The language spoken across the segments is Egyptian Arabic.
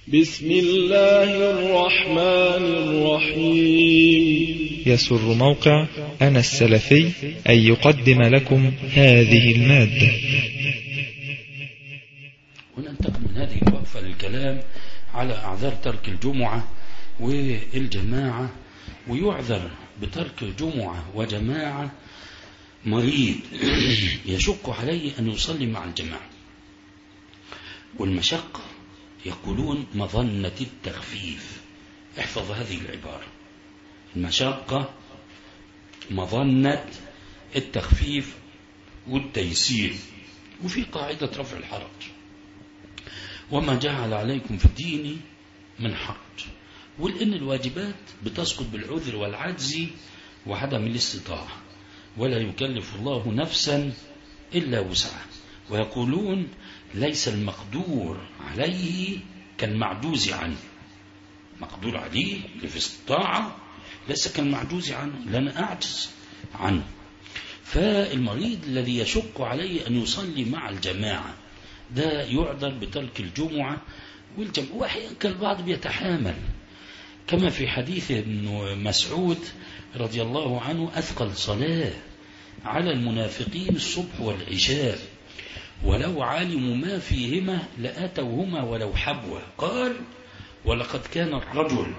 بسم الله الرحمن الرحيم يسر موقع أنا السلفي أن يقدم لكم هذه المادة وننتقل من هذه الوقفة للكلام على أعذار ترك الجمعة والجماعة ويعذر بترك جمعة وجماعة مريض يشق عليه أن يصلي مع الجماعة والمشقة يقولون مظنة التخفيف احفظ هذه العبارة المشقة مظنة التخفيف والتيسير وفي قاعدة رفع الحرج وما جعل عليكم في الدين من حرج ولأن الواجبات بتسقط بالعذر والعجز وعدم الاستطاعة ولا يكلف الله نفسا إلا وسعها ويقولون ليس المقدور عليه كالمعجوز عنه مقدور عليه اللي في استطاعة ليس كالمعجوز عنه لن أعجز عنه فالمريض الذي يشق عليه أن يصلي مع الجماعة ده يعذر بترك الجمعة والجمعة وأحيانا البعض بيتحامل كما في حديث ابن مسعود رضي الله عنه أثقل صلاة على المنافقين الصبح والعشاء ولو علموا ما فيهما لأتوهما ولو حبوا قال ولقد كان الرجل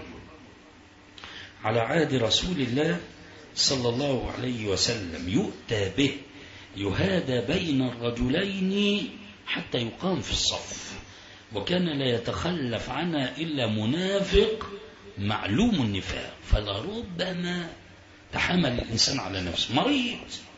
على عهد رسول الله صلى الله عليه وسلم يؤتى به يهادى بين الرجلين حتى يقام في الصف وكان لا يتخلف عنها إلا منافق معلوم النفاق فلربما تحامل الإنسان على نفسه مريض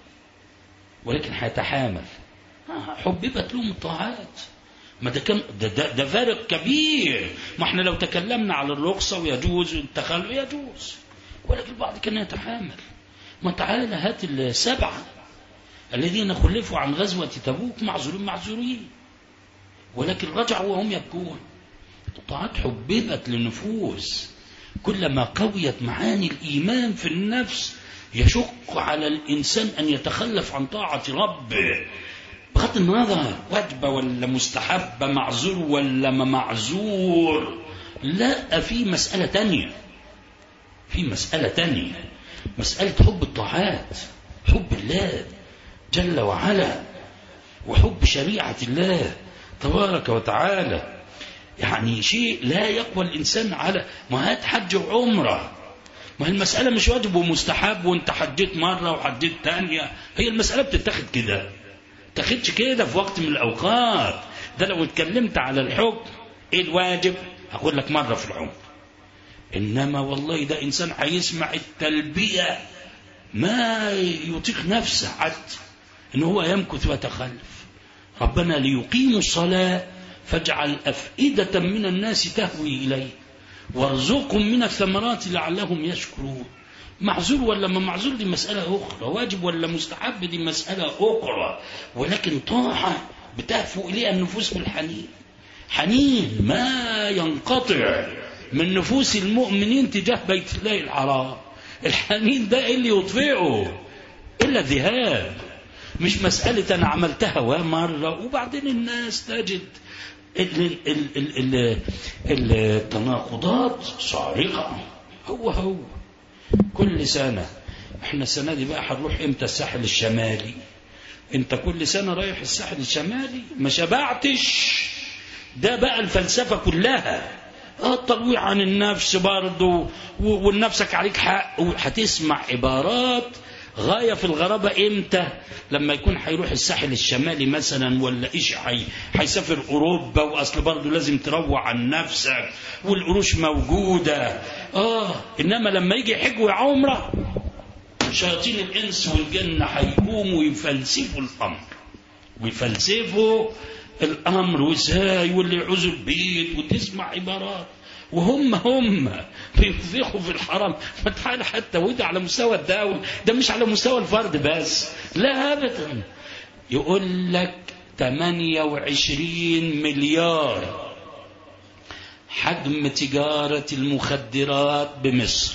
ولكن هيتحامل حببت لهم الطاعات ما ده كان ده, ده, ده فارق كبير ما احنا لو تكلمنا على الرخصة ويجوز والتخلف يجوز ولكن البعض كان يتحامل ما تعالى هات السبعة الذين خلفوا عن غزوة تبوك معذورين معذورين ولكن رجعوا وهم يبكون الطاعات حببت للنفوس كلما قويت معاني الإيمان في النفس يشق على الإنسان أن يتخلف عن طاعة ربه بغض النظر واجبة ولا مستحبة معذور ولا ما معذور لا في مسألة تانية في مسألة تانية مسألة حب الطاعات حب الله جل وعلا وحب شريعة الله تبارك وتعالى يعني شيء لا يقوى الإنسان على ما هات حج وعمرة ما هي المسألة مش واجب ومستحب وانت حجيت مرة وحجيت تانية هي المسألة بتتاخد كده تاخدش كده في وقت من الأوقات ده لو اتكلمت على الحكم ايه الواجب هقول لك مرة في العمر إنما والله ده إنسان هيسمع التلبية ما يطيق نفسه حتى إن هو يمكث ويتخلف ربنا ليقيموا الصلاة فاجعل أفئدة من الناس تهوي إليه وارزقهم من الثمرات لعلهم يشكرون معذور ولا ما معذور دي مسألة أخرى واجب ولا مستحب دي مسألة أخرى ولكن طاعة بتهفو إليها النفوس بالحنين حنين ما ينقطع من نفوس المؤمنين تجاه بيت الله الحرام الحنين ده اللي يطفئه إلا الذهاب مش مسألة أنا عملتها مرة وبعدين الناس تجد التناقضات صارخة هو هو كل سنة احنا السنة دي بقى هنروح امتى الساحل الشمالي انت كل سنة رايح الساحل الشمالي ما شبعتش ده بقى الفلسفة كلها الترويع عن النفس برضه والنفسك عليك حق وهتسمع عبارات غاية في الغرابة امتى لما يكون هيروح الساحل الشمالي مثلا ولا ايش حي هيسافر اوروبا واصل برضه لازم تروع عن نفسك والقروش موجودة اه انما لما يجي حج وعمرة شياطين الانس والجن هيقوموا ويفلسفوا الامر ويفلسفوا الامر وازاي واللي يعوزوا البيت وتسمع عبارات وهم هم بينفخوا في الحرم ما تعالى حتى وده على مستوى الدولة ده مش على مستوى الفرد بس لا أبدا يقول لك 28 مليار حجم تجارة المخدرات بمصر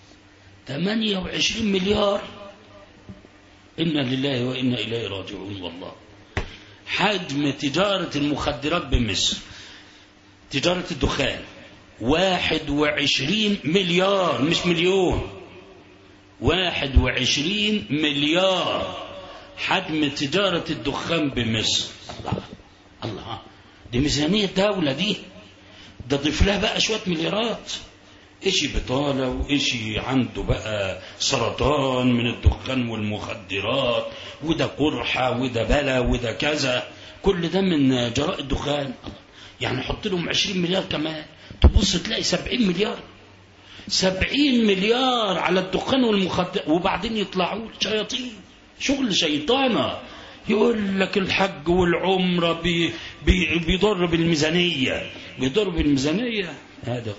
28 مليار إنا لله وإنا إليه راجعون والله حجم تجارة المخدرات بمصر تجارة الدخان واحد وعشرين مليار مش مليون واحد وعشرين مليار حجم تجارة الدخان بمصر الله الله دي ميزانية دولة دي ده ضيف لها بقى شوية مليارات إشي بطالة وإشي عنده بقى سرطان من الدخان والمخدرات وده قرحة وده بلا وده كذا كل ده من جراء الدخان يعني حط لهم 20 مليار كمان تبص تلاقي 70 مليار 70 مليار على الدخان والمخدر وبعدين يطلعوا شياطين شغل شيطانة يقول لك الحج والعمرة بي بي بيضر بالميزانية بيضر بالميزانية هذا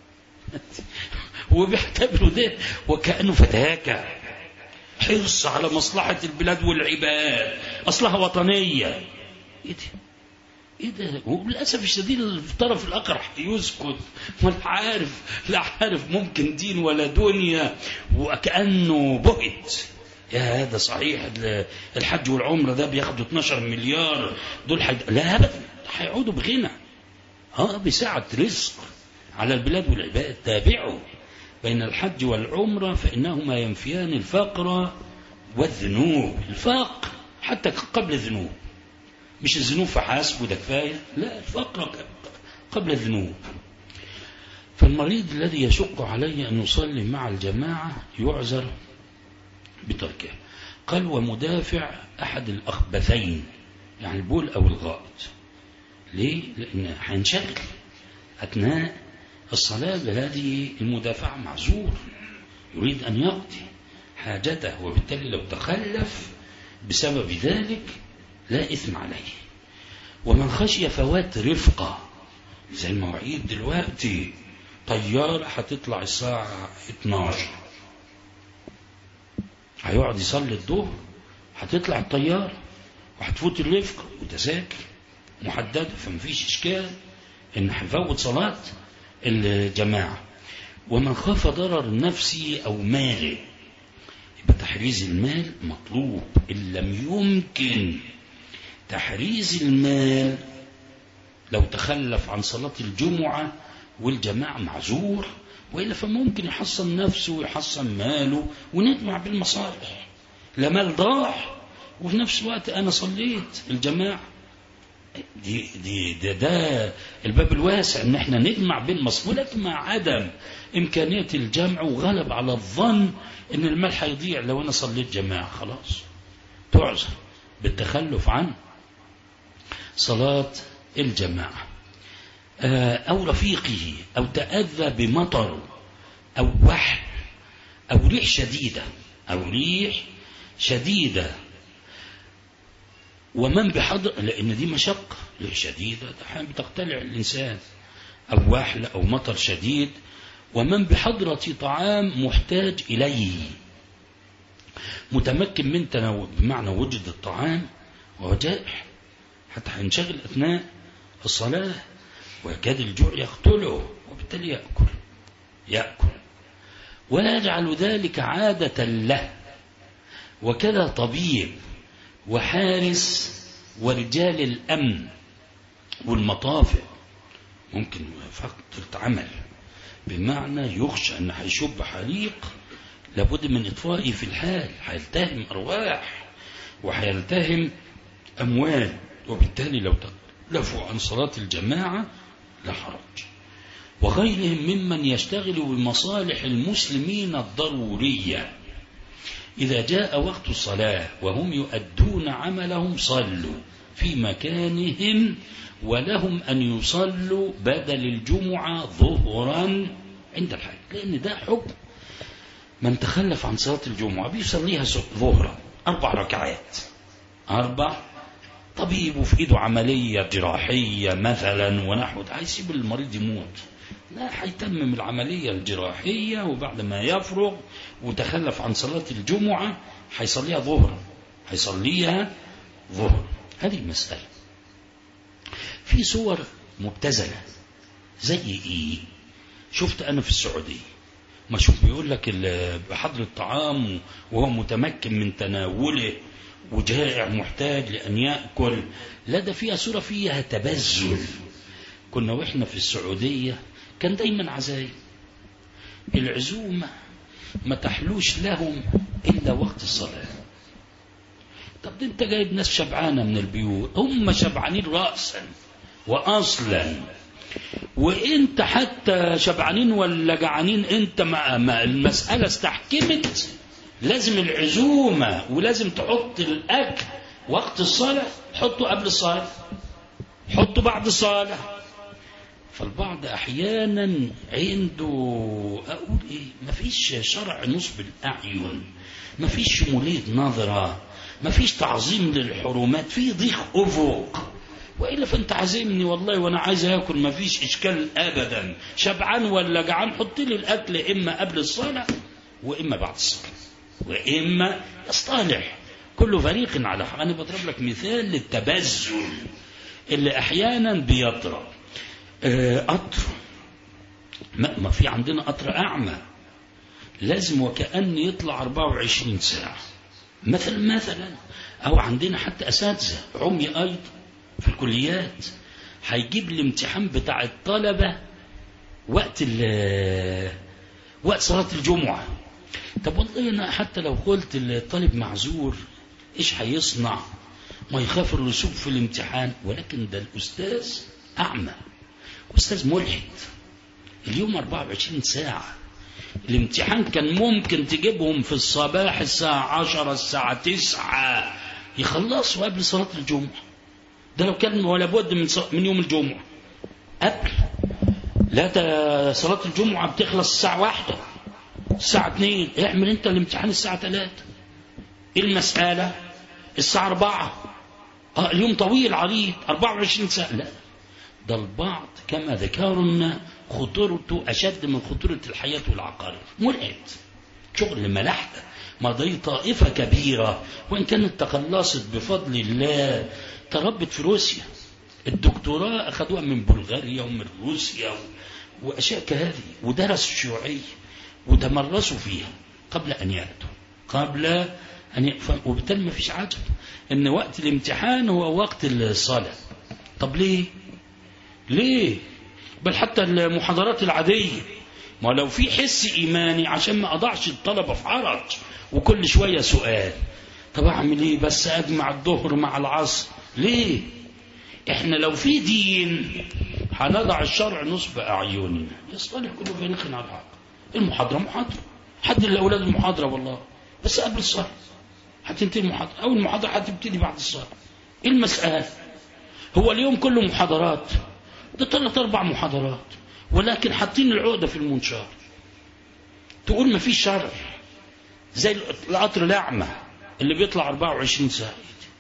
وبيعتبروا ده وكأنه فتاكة حرص على مصلحة البلاد والعباد أصلها وطنية إيه ده؟ ايه ده وللاسف الشديد الطرف الاخر يسكت ولا عارف لا عارف ممكن دين ولا دنيا وكانه بهت يا هذا صحيح الحج والعمره ده بياخدوا 12 مليار دول حد... لا ابدا هيعودوا بغنى اه بسعه رزق على البلاد والعباد تابعوا بين الحج والعمره فانهما ينفيان الفقر والذنوب الفقر حتى قبل الذنوب مش الذنوب فحسب وده كفاية لا الفقر قبل الذنوب فالمريض الذي يشق عليه أن يصلي مع الجماعة يعذر بتركه قال ومدافع أحد الأخبثين يعني البول أو الغائط ليه؟ لأن هينشغل أثناء الصلاة بهذه المدافعة معذور يريد أن يقضي حاجته وبالتالي لو تخلف بسبب ذلك لا إثم عليه ومن خشي فوات رفقة زي المواعيد دلوقتي طيارة هتطلع الساعة 12 هيقعد يصلي الظهر هتطلع الطيارة وهتفوت الرفقة وتذاكر محددة فمفيش إشكال إن هيفوت صلاة الجماعة ومن خاف ضرر نفسي أو ماله يبقى تحريز المال مطلوب إن لم يمكن تحريز المال لو تخلف عن صلاة الجمعة والجماعة معذور وإلا فممكن يحصن نفسه ويحصن ماله ونجمع بالمصالح لا مال ضاع وفي نفس الوقت أنا صليت الجماعة دي دي ده, ده الباب الواسع ان احنا نجمع بين مصالح ولكن مع عدم امكانيه الجمع وغلب على الظن ان المال هيضيع لو انا صليت جماعه خلاص تعذر بالتخلف عن صلاة الجماعة أو رفيقه أو تأذى بمطر أو وحل أو ريح شديدة أو ريح شديدة ومن بحضر لأن دي مشقة ريح شديدة أحيانا بتقتلع الإنسان أو وحل أو مطر شديد ومن بحضرة طعام محتاج إليه متمكن من تناول بمعنى وجد الطعام وهو جائح حتى هينشغل أثناء الصلاة ويكاد الجوع يقتله وبالتالي يأكل يأكل ولا يجعل ذلك عادة له وكذا طبيب وحارس ورجال الأمن والمطافئ ممكن فترة عمل بمعنى يخشى أن هيشب حريق لابد من إطفائه في الحال هيلتهم أرواح وهيلتهم أموال وبالتالي لو تخلفوا عن صلاة الجماعة لا حرج وغيرهم ممن يشتغل بمصالح المسلمين الضرورية إذا جاء وقت الصلاة وهم يؤدون عملهم صلوا في مكانهم ولهم أن يصلوا بدل الجمعة ظهرا عند الحج لأن ده حكم من تخلف عن صلاة الجمعة بيصليها ظهرا أربع ركعات أربع طبيب وفي ايده عملية جراحية مثلا ونحو هيسيب المريض يموت لا هيتمم العملية الجراحية وبعد ما يفرغ وتخلف عن صلاة الجمعة هيصليها ظهرا هيصليها ظهر هذه المسألة في صور مبتذلة زي ايه شفت انا في السعودية ما شوف بيقول لك بحضر الطعام وهو متمكن من تناوله وجائع محتاج لأن يأكل لا ده فيها صورة فيها تبذل كنا واحنا في السعودية كان دايما عزايم العزومة ما تحلوش لهم إلا وقت الصلاة طب ده انت جايب ناس شبعانة من البيوت هم شبعانين رأسا وأصلا وانت حتى شبعانين ولا جعانين انت ما, ما المسألة استحكمت لازم العزومة ولازم تحط الأكل وقت الصلاة حطه قبل الصلاة حطه بعد الصلاة فالبعض أحيانا عنده أقول إيه مفيش شرع نصب الأعين مفيش شمولية نظرة مفيش تعظيم للحرمات في ضيق أفق وإلا فأنت عازمني والله وأنا عايز آكل مفيش إشكال أبدا شبعان ولا جعان حط لي الأكل إما قبل الصلاة وإما بعد الصلاة وإما يصطلح كل فريق على حق أنا بضرب لك مثال للتبذل اللي أحيانا بيطرأ آه، قطر ما, ما في عندنا قطر أعمى لازم وكأن يطلع 24 ساعة مثلا مثلا أو عندنا حتى أساتذة عمي أيضا في الكليات هيجيب الامتحان بتاع الطلبة وقت ال- وقت صلاة الجمعة طب والله أنا حتى لو قلت الطالب معذور إيش هيصنع ما يخاف الرسوب في الامتحان ولكن ده الأستاذ أعمى أستاذ ملحد اليوم 24 ساعة الامتحان كان ممكن تجيبهم في الصباح الساعة 10 الساعة 9 يخلصوا قبل صلاة الجمعة ده لو كان ولا بد من ص- من يوم الجمعة قبل لا ده صلاة الجمعة بتخلص الساعة واحدة الساعة 2 اعمل انت الامتحان الساعة 3 ايه المسألة الساعة 4 اه اليوم طويل عريض 24 ساعة لا ده البعض كما ذكرنا خطورته أشد من خطورة الحياة والعقارب ملحد شغل ملاحدة ما دي طائفة كبيرة وإن كانت تخلصت بفضل الله تربت في روسيا الدكتوراه أخذوها من بلغاريا ومن روسيا و... وأشياء كهذه ودرسوا الشيوعية وتمرسوا فيها قبل أن يأتوا قبل أن ي... ف- وبالتالي ما فيش عجب إن وقت الامتحان هو وقت الصلاة طب ليه؟ ليه؟ بل حتى المحاضرات العادية ما لو في حس إيماني عشان ما أضعش الطلبة في حرج وكل شوية سؤال طب أعمل إيه بس أجمع الظهر مع العصر ليه؟ إحنا لو في دين هنضع الشرع نصب أعيننا يصطلح كل فريق على الحق المحاضرة محاضرة حد لأولاد المحاضرة والله بس قبل الصلاة هتنتهي المحاضرة أو المحاضرة هتبتدي بعد الصلاة إيه المسألة؟ هو اليوم كله محاضرات ده ثلاث أربع محاضرات ولكن حاطين العقدة في المنشار تقول ما فيش شرع زي القطر الأعمى اللي بيطلع 24 ساعة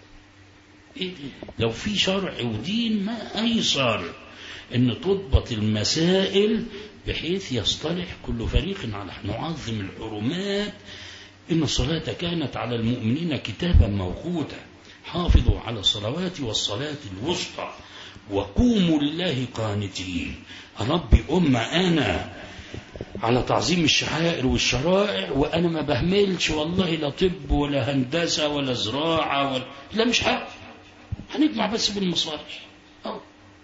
إيه دي؟ لو في شرع ودين ما أيسر إن تضبط المسائل بحيث يصطلح كل فريق على نعظم الحرمات إن الصلاة كانت على المؤمنين كتابا موقوتا حافظوا على الصلوات والصلاة الوسطى وقوموا لله قانتين ربي أمة أنا على تعظيم الشعائر والشرائع وأنا ما بهملش والله لا طب ولا هندسة ولا زراعة ولا لا مش حاجة هنجمع بس بالمصالح أهو.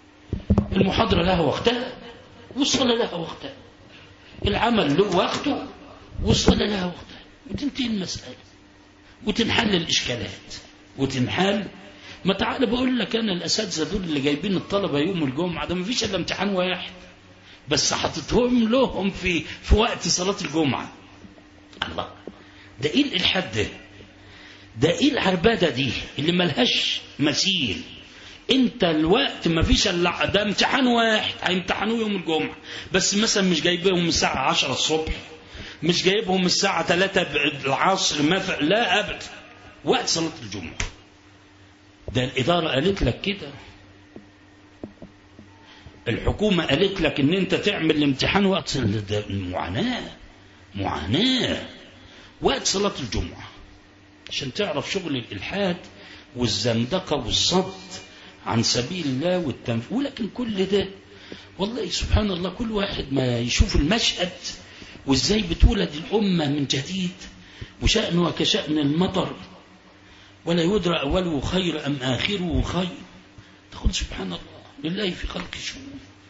المحاضرة لها وقتها والصلاة لها وقتها العمل له وقته والصلاة لها وقتها وتنتهي المسألة وتنحل الإشكالات وتنحل ما تعالى بقول لك أنا الأساتذة دول اللي جايبين الطلبة يوم الجمعة ده ما فيش إلا امتحان واحد بس حاططهم لهم في في وقت صلاة الجمعة الله ده إيه الإلحاد ده ده إيه العربدة دي اللي ملهاش مثيل انت الوقت ما فيش الا ده امتحان واحد هيمتحنوه يوم الجمعة بس مثلا مش جايبهم الساعة 10 الصبح مش جايبهم الساعة 3 العصر مثلا لا ابدا وقت صلاة الجمعة ده الإدارة قالت لك كده الحكومة قالت لك ان انت تعمل الامتحان وقت ال- ده معاناة معاناة وقت صلاة الجمعة عشان تعرف شغل الإلحاد والزندقة والصد عن سبيل الله والتنفيذ ولكن كل ده والله سبحان الله كل واحد ما يشوف المشهد وازاي بتولد الأمة من جديد وشأنها كشأن المطر ولا يدرى أوله خير أم آخره خير تقول سبحان الله لله في خلق شؤون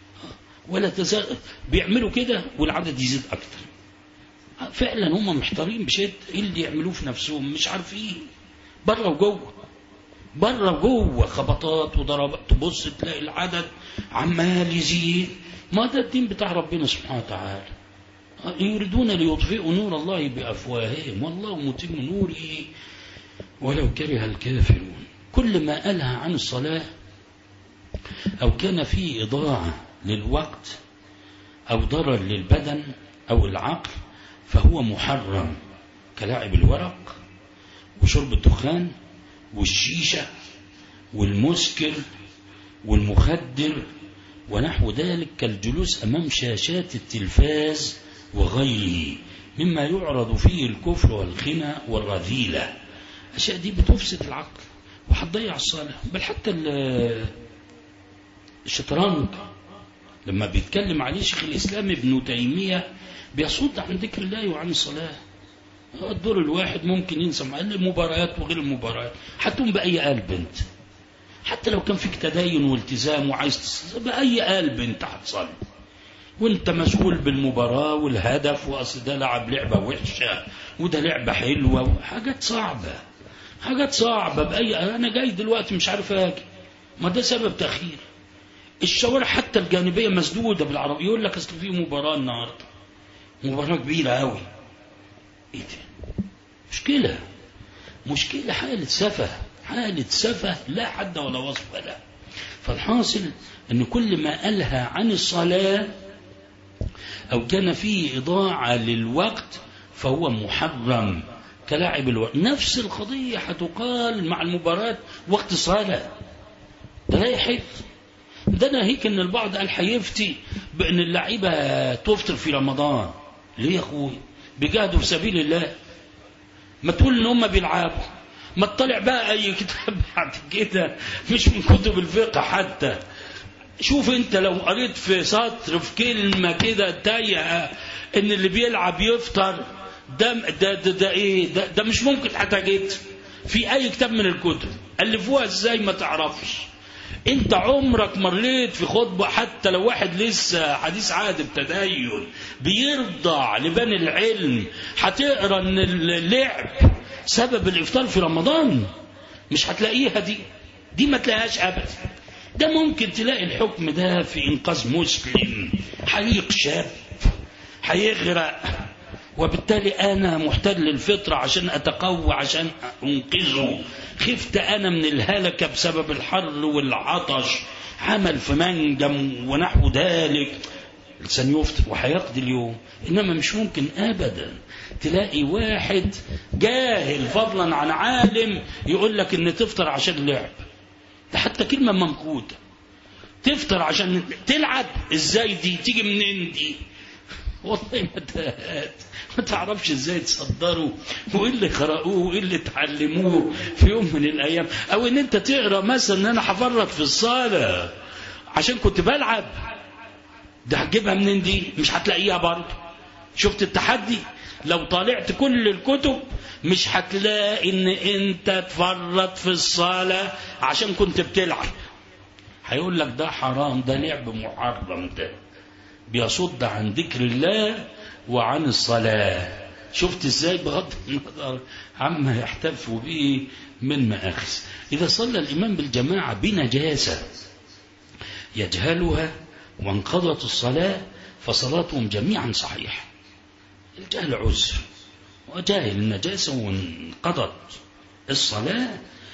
ولا تزال بيعملوا كده والعدد يزيد أكتر فعلا هم محتارين بشد ايه اللي يعملوه في نفسهم مش عارفين بره وجوه بره وجوه خبطات وضربات تبص تلاقي العدد عمال يزيد ما ده الدين بتاع ربنا سبحانه وتعالى يريدون ليطفئوا نور الله بأفواههم والله متم نوره ولو كره الكافرون كل ما ألهى عن الصلاة أو كان فيه إضاعة للوقت أو ضرر للبدن أو العقل فهو محرم كلاعب الورق وشرب الدخان والشيشة والمسكر والمخدر ونحو ذلك كالجلوس أمام شاشات التلفاز وغيره مما يعرض فيه الكفر والخنا والرذيلة الأشياء دي بتفسد العقل وهتضيع الصلاة بل حتى الشطرنج لما بيتكلم عليه شيخ الإسلام ابن تيمية بيصد عن ذكر الله وعن الصلاة الدور الواحد ممكن ينسى مع المباريات وغير المباريات هتقوم بأي قلب انت حتى لو كان فيك تدين والتزام وعايز تصلي بأي قلب انت هتصلي وانت مسؤول بالمباراة والهدف واصل ده لعب لعبة وحشة وده لعبة حلوة حاجات صعبة حاجات صعبة بأي أنا جاي دلوقتي مش عارف أجي ما ده سبب تأخير الشوارع حتى الجانبية مسدودة بالعربية يقول لك أصل في مباراة النهاردة مباراة كبيرة أوي إيه ده؟ مشكلة مشكلة حالة سفه حالة سفه لا حد ولا وصف له فالحاصل أن كل ما ألهى عن الصلاة أو كان فيه إضاعة للوقت فهو محرم كلاعب الوقت نفس القضية هتقال مع المباراة وقت الصلاة ده لا يحل ده ناهيك ان البعض قال هيفتي بان اللعيبه تفطر في رمضان ليه يا اخوي بيجاهدوا في سبيل الله ما تقول ان هم بيلعبوا ما تطلع بقى اي كتاب بعد كده مش من كتب الفقه حتى شوف انت لو قريت في سطر في كلمه كده تايهه ان اللي بيلعب يفطر ده ده ده, ده ايه ده, ده مش ممكن هتجد في اي كتاب من الكتب الفوها ازاي ما تعرفش انت عمرك مريت في خطبة حتى لو واحد لسه حديث عهد بتدين بيرضع لبني العلم هتقرا ان اللعب سبب الافطار في رمضان مش هتلاقيها دي دي ما تلاقيهاش ابدا ده ممكن تلاقي الحكم ده في انقاذ مسلم حريق شاب هيغرق وبالتالي أنا محتل الفطرة عشان أتقوى عشان أنقذه خفت أنا من الهلكة بسبب الحر والعطش عمل في منجم ونحو ذلك الإنسان يفطر وهيقضي اليوم إنما مش ممكن أبدا تلاقي واحد جاهل فضلا عن عالم يقول لك إن تفطر عشان لعب ده حتى كلمة منقوطة تفطر عشان تلعب ازاي دي تيجي منين دي والله متاهات ما تعرفش ازاي تصدروا وايه اللي قرأوه وايه اللي اتعلموه في يوم من الايام او ان انت تقرا مثلا ان انا هفرط في الصلاه عشان كنت بلعب ده هتجيبها منين دي مش هتلاقيها برضه شفت التحدي لو طالعت كل الكتب مش هتلاقي ان انت تفرط في الصلاه عشان كنت بتلعب هيقول لك ده حرام ده لعب محرم ده بيصد عن ذكر الله وعن الصلاة شفت ازاي بغض النظر عما يحتف به من مآخذ إذا صلى الإمام بالجماعة بنجاسة يجهلها وانقضت الصلاة فصلاتهم جميعا صحيحة الجهل عذر وجاهل النجاسة وانقضت الصلاة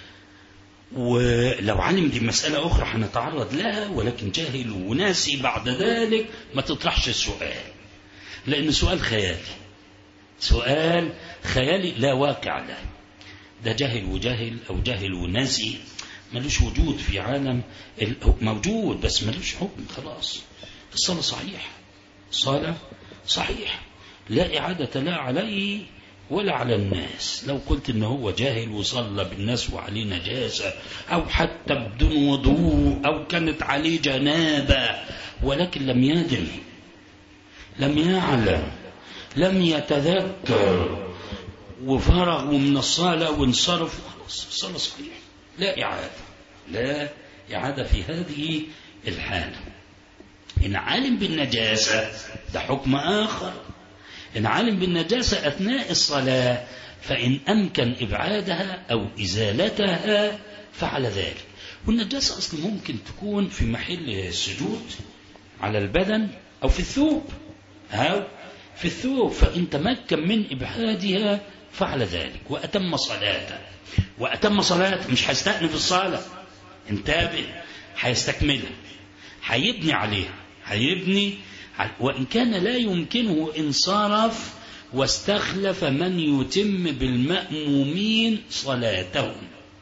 ولو علم دي مسألة أخرى هنتعرض لها ولكن جاهل وناسي بعد ذلك ما تطرحش السؤال لأن سؤال خيالي سؤال خيالي لا واقع له ده جاهل وجاهل أو جاهل وناسي ملوش وجود في عالم موجود بس ملوش حكم خلاص الصلاة صحيح الصلاة صحيح لا إعادة لا عليه ولا على الناس لو قلت ان هو جاهل وصلى بالناس وعليه نجاسة او حتى بدون وضوء او كانت عليه جنابة ولكن لم يدري لم يعلم لم يتذكر وفرغوا من الصلاة وانصرف خلاص الصلاة صحيح لا إعادة لا إعادة في هذه الحالة إن علم بالنجاسة ده حكم آخر إن علم بالنجاسة أثناء الصلاة فإن أمكن إبعادها أو إزالتها فعل ذلك والنجاسة أصلا ممكن تكون في محل السجود على البدن أو في الثوب أو في الثوب فإن تمكن من إبعادها فعل ذلك وأتم صلاته وأتم صلاته مش هيستأنف الصلاة انتبه هيستكملها هيبني عليها هيبني وإن كان لا يمكنه انصرف واستخلف من يتم بالمأمومين صلاتهم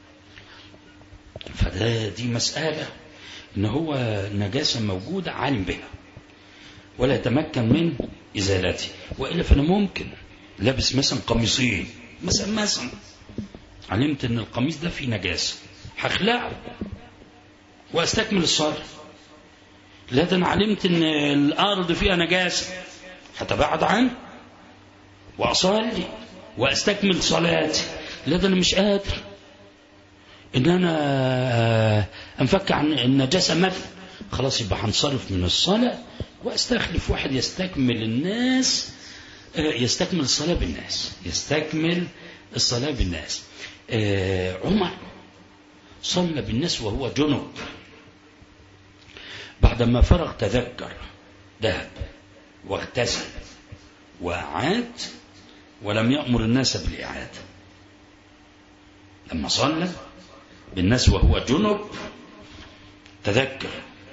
فده دي مسألة إن هو نجاسة موجودة عالم بها ولا يتمكن من إزالتها وإلا فأنا ممكن لابس مثلا قميصين مثلا مثلا علمت إن القميص ده فيه نجاسة هخلعه واستكمل الصلاة لا ده انا علمت ان الارض فيها نجاسه هتبعد عنه واصلي واستكمل صلاتي لا ده انا مش قادر ان انا انفك عن النجاسه مثلا خلاص يبقى هنصرف من الصلاه واستخلف واحد يستكمل الناس يستكمل الصلاه بالناس يستكمل الصلاه بالناس عمر صلى بالناس وهو جنب بعدما فرغ تذكر ذهب واغتسل وعاد ولم يأمر الناس بالإعادة لما صلى بالناس وهو جنب تذكر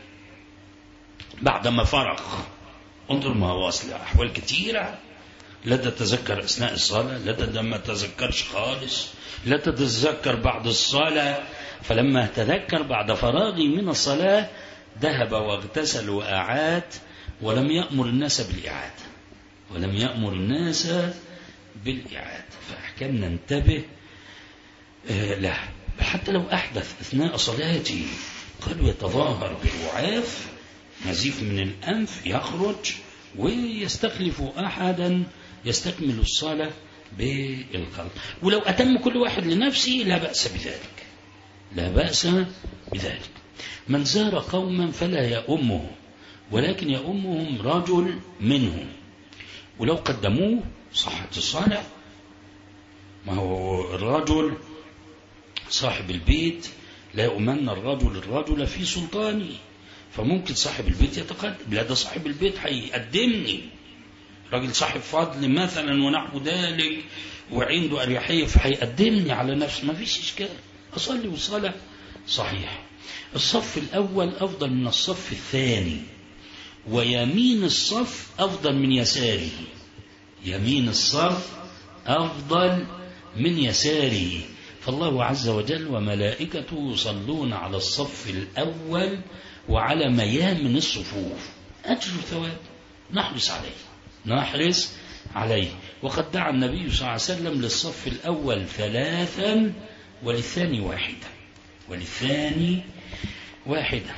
بعدما فرغ انظر ما هو أصل أحوال كثيرة لا تتذكر أثناء الصلاة لا ده ما تذكرش خالص لا تتذكر بعد الصلاة فلما تذكر بعد فراغي من الصلاة ذهب واغتسل وأعاد ولم يأمر الناس بالإعادة ولم يأمر الناس بالإعادة فأحكام ننتبه آه لا حتى لو أحدث أثناء صلاتي قد يتظاهر بالوعاف نزيف من الأنف يخرج ويستخلف أحدا يستكمل الصلاة بالقلب ولو أتم كل واحد لنفسه لا بأس بذلك لا بأس بذلك من زار قوما فلا يؤمه ولكن يؤمهم رجل منهم ولو قدموه صحت الصلاة ما هو الرجل صاحب البيت لا يؤمن الرجل الرجل في سلطانه فممكن صاحب البيت يتقدم لا ده صاحب البيت هيقدمني راجل صاحب فضل مثلا ونحو ذلك وعنده أريحية فهيقدمني على نفسه ما فيش إشكال أصلي والصلاة صحيح الصف الأول أفضل من الصف الثاني ويمين الصف أفضل من يساره يمين الصف أفضل من يساره فالله عز وجل وملائكته يصلون على الصف الأول وعلى ميامن الصفوف أجر ثواب نحرص عليه نحرص عليه وقد دعا النبي صلى الله عليه وسلم للصف الأول ثلاثا وللثاني واحدا وللثاني واحدا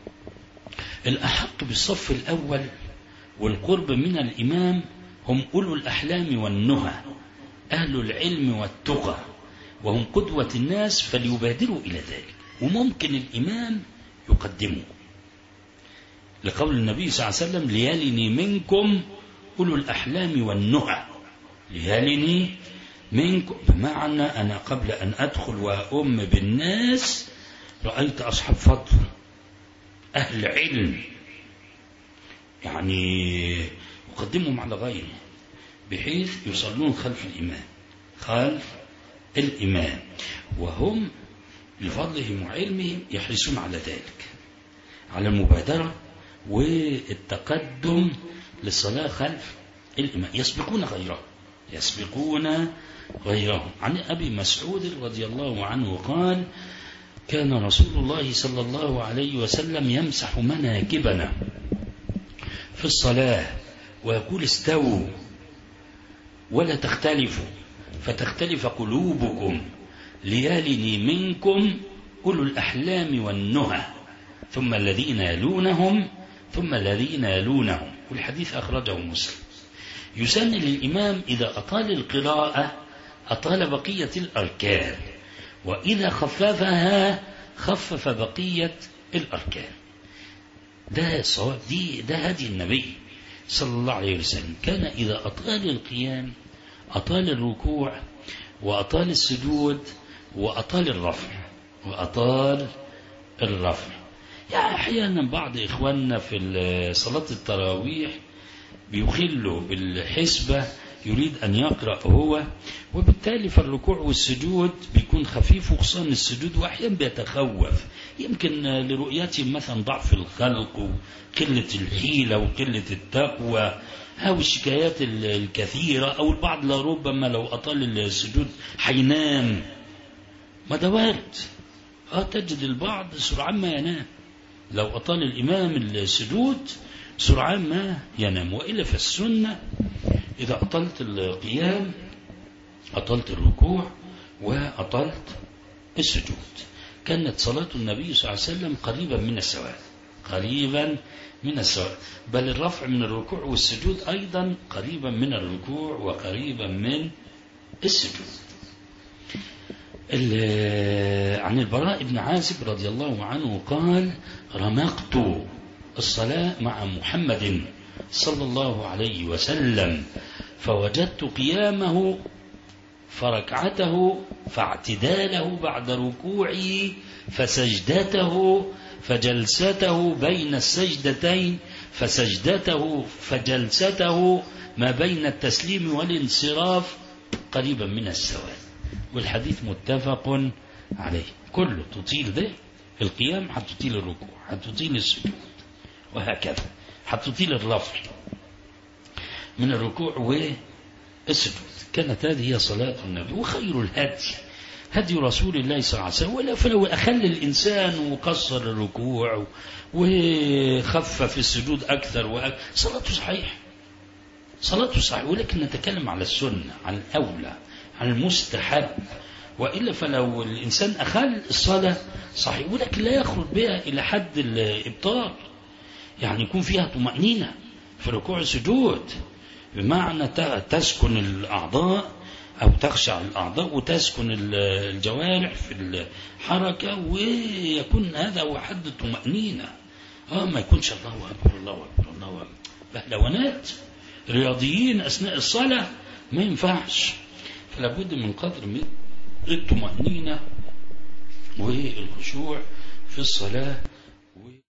الأحق بالصف الأول والقرب من الإمام هم أولو الأحلام والنهى أهل العلم والتقى وهم قدوة الناس فليبادروا إلى ذلك وممكن الإمام يقدمه لقول النبي صلى الله عليه وسلم ليالني منكم أولو الأحلام والنهى ليالني منكم بمعنى أنا قبل أن أدخل وأم بالناس رأيت أصحاب فضل أهل علم يعني أقدمهم على غيره بحيث يصلون خلف الإمام خلف الإمام وهم لفضلهم وعلمهم يحرصون على ذلك على المبادرة والتقدم للصلاة خلف الإمام يسبقون غيره يسبقون غيرهم عن أبي مسعود رضي الله عنه قال كان رسول الله صلى الله عليه وسلم يمسح مناكبنا في الصلاة ويقول استووا ولا تختلفوا فتختلف قلوبكم ليالني منكم أولو الأحلام والنهى ثم الذين يلونهم ثم الذين يلونهم والحديث أخرجه مسلم يسن للإمام إذا أطال القراءة أطال بقية الأركان وإذا خففها خفف بقية الأركان ده صواب دي ده هدي النبي صلى الله عليه وسلم كان إذا أطال القيام أطال الركوع وأطال السجود وأطال الرفع وأطال الرفع يعني أحيانا بعض إخواننا في صلاة التراويح بيخلوا بالحسبة يريد أن يقرأ هو وبالتالي فالركوع والسجود بيكون خفيف وخصوصا السجود وأحيانا بيتخوف يمكن لرؤيته مثلا ضعف الخلق وقلة الحيلة وقلة التقوى أو الشكايات الكثيرة أو البعض لربما لو أطال السجود حينام ما ده وارد اه تجد البعض سرعان ما ينام لو أطال الإمام السجود سرعان ما ينام وإلا فالسنة إذا أطلت القيام أطلت الركوع وأطلت السجود كانت صلاة النبي صلى الله عليه وسلم قريبا من السواء قريبا من السواء بل الرفع من الركوع والسجود أيضا قريبا من الركوع وقريبا من السجود عن البراء بن عازب رضي الله عنه قال رمقت الصلاة مع محمد صلى الله عليه وسلم فوجدت قيامه فركعته فاعتداله بعد ركوعه فسجدته فجلسته بين السجدتين فسجدته فجلسته ما بين التسليم والانصراف قريبا من السواء والحديث متفق عليه كله تطيل ده القيام هتطيل الركوع هتطيل السجود وهكذا هتطيل الرفع من الركوع والسجود كانت هذه هي صلاة النبي وخير الهدي هدي رسول الله صلى الله عليه وسلم ولا فلو أخل الإنسان وقصر الركوع وخفف السجود أكثر وأكثر صلاته صحيح صلاته صحيح ولكن نتكلم على السنة عن الأولى عن المستحب وإلا فلو الإنسان أخل الصلاة صحيح ولكن لا يخرج بها إلى حد الإبطال يعني يكون فيها طمأنينة في ركوع السجود بمعنى تسكن الأعضاء أو تخشع الأعضاء وتسكن الجوارح في الحركة ويكون هذا هو حد الطمأنينة اه ما يكونش الله أكبر الله أكبر الله أكبر بهلوانات رياضيين أثناء الصلاة ما ينفعش فلا بد من قدر من الطمأنينة والخشوع في الصلاة